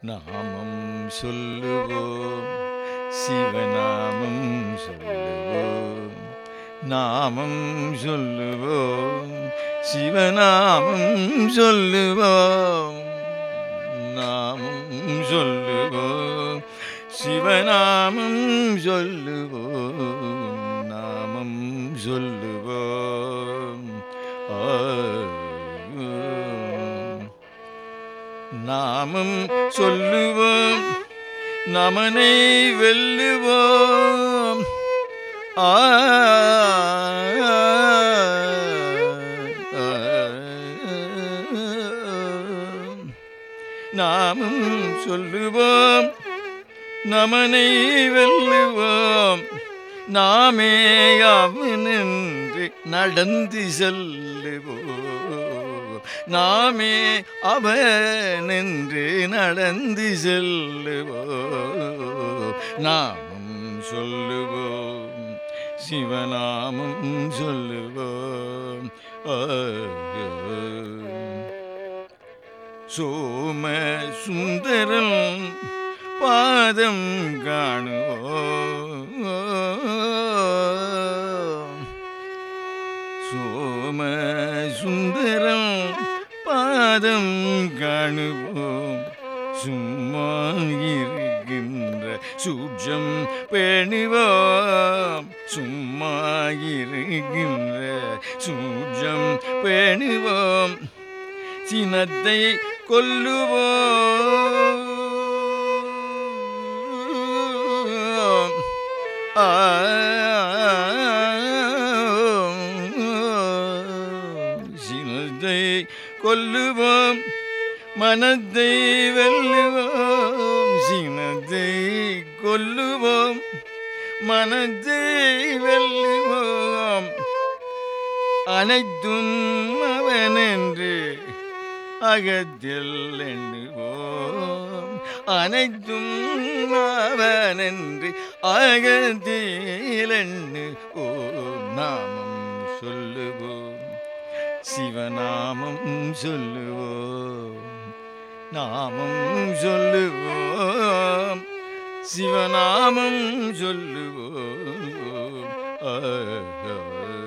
நாமம் சொல்லுவோம் சிவநாமம் சொல்லுவோம் நாமம் சொல்லுவோம் சிவநாமம் சொல்லுவோம் நாமம் சொல்லுவோம் சிவநாமம் சொல்லுவோம் நாமம் சொல்லுவோம் ஆ நாமம் சொல்லுவோம் நமனை வெல்லுவோம் ஆ நாமும் சொல்லுவோம் நமனை வெல்லுவோம் நாமே அவனின்று நடந்து செல்லுவோம் நாமே அவனென்று நடந்து செல்லுவோம் நாமும் சொல்லுவோம் சிவநாமம் சொல்லுவோம் ஆ. சோம சுந்தரம் பாதம் காணுவோம் சோம சுந்தரம் பாதம் காணுவோம் சும்மா இருக்கின்ற சூட்சம் பேணுவோம் சும்மா இருக்கின்ற சூட்சம் பேணுவோம் சினத்தை கொல்லுவோம் ஆ சினத்தை கொல்லுவோம் மனத்தை வெல்லுவோம் சினத்தை கொல்லுவோம் மனத்தை வெல்லுவோம் அனைத்தும் அவனென்று அகத்தில் எண்ணுவோம் அனைத்தும் அவனென்று அகத்தில் எண்ணுவோம் நாமம் சொல்லுவோம் சிவநாமம் சொல்லுவோம் நாமம் சொல்லுவோம் சிவநாமம் சொல்லுவோம் ஆ, ஆ.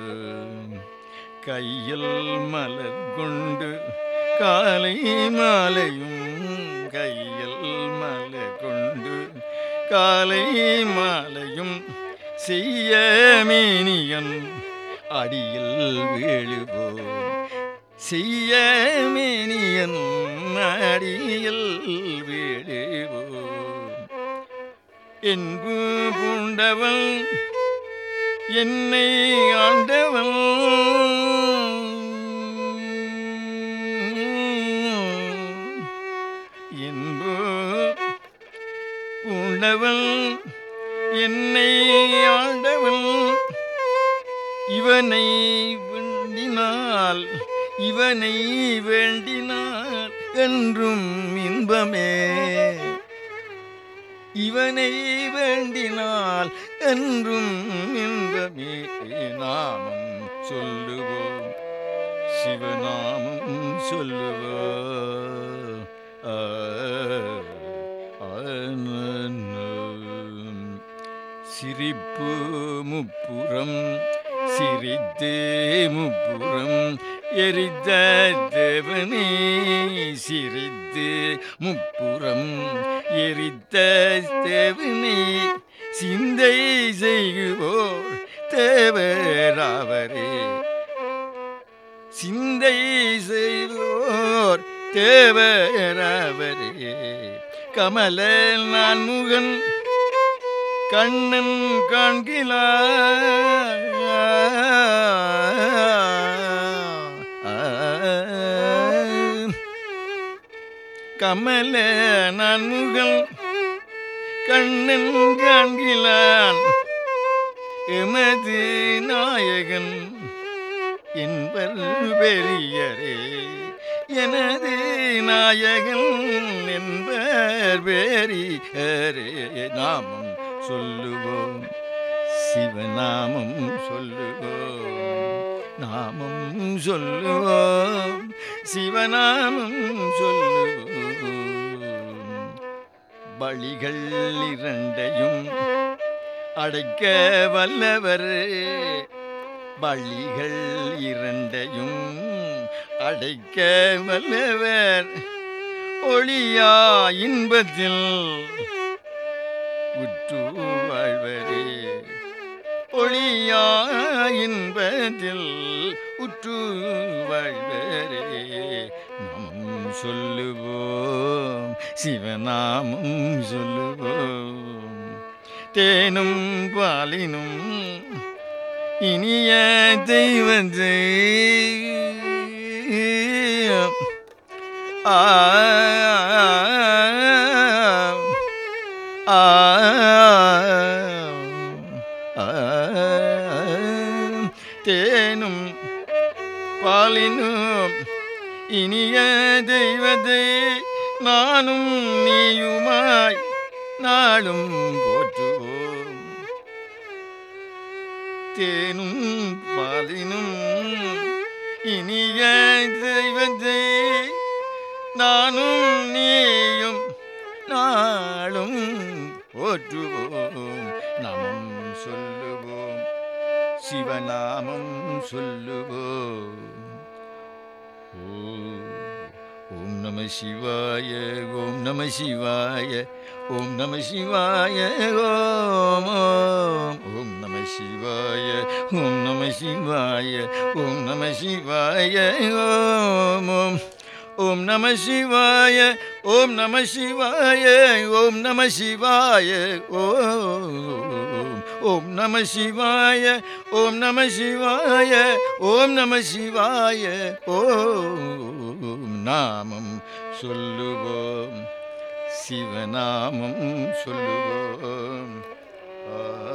கையில் மலர் கொண்டு காலை மாலையும் கையில் மலர் கொண்டு காலை மாலையும் செய்ய மேனியன் அடியில் வீழுவோம் செய்ய மேனியன் அடியில் வீழுவோம் என்பு பூண்டவன் என்னை ஆண்டவன் என்பு பூண்டவன் என்னை ஆண்டவன் இவனை வேண்டினால் இவனை வேண்டினால் என்றும் இன்பமே இவனை வேண்டினால் என்றும் இன்பமே நாமம் சொல்லுவோம் சிவநாமம் சொல்லுவோம் ஆ, ஆ, ந, ந. சிரிப்பு முப்புறம் சிரித்தே முப்புறம் எரித்த தேவனே சிரித்து முப்புறம் எரித்த தேவனே சிந்தை செய்குவோர் தேவராவரே சிந்தை செய்வோர் தேவராவரே கமல நான் முகன் கண்ணன் காண்கிலார் கமல நான் முகன் கண்ணன் காண்கிலான் எமது நாயகன் என்பர் பெரியரே எனது நாயகன் என்பர் பெரியரே நாமம் சொல்லுவோம் சிவநாமம் சொல்லுவோம் நாமம் சொல்லுவோம் சிவநாமம் சொல்லுவோம் பலிகள் இரண்டையும் அடைக்க வல்லவர் பலிகள் இரண்டையும் அடைக்க வல்லவர் ஒளியா இன்பத்தில் உற்று வாழ்வரே ஒளியா இன்பத்தில் உற்று வாழ்வரே நாமம் சொல்லுவோம் சிவநாமம் சொல்லுவோம் தேனும் பாலினும் இனிய தெய்வத்தை ஆ ஆ ஆ தேனும் பாலினும் இனிய தெய்வத்தை நானும் நீயுமாய் நாளும் போற்றுவோம் தேனும் பாலினும் இனிய தெய்வத்தை நானும் நீயும் நாளும் போற்றுவோம் நாமம் சொல்லுவோம் சிவநாமம் சொல்லுவோம் ஓ ஓம் நம சிவாய ஓம் நம சிவாய ஓம் நம சிவாய ஓம் ஓம் ஓம் நம சிவாய ஓம் நம சிவாய ஓம் நம சிவாய ஓம் ஓம் ஓம் நம சிவாய ஓம் நம சிவாய ஓம் நம சிவாய ஓம் ஓம் நம சிவாய ஓம் நம சிவாய ஓம் நம சிவாய ஓம் நாமம் சொல்லுவோம் சிவநாமம் சொல்லுவோம் ஆ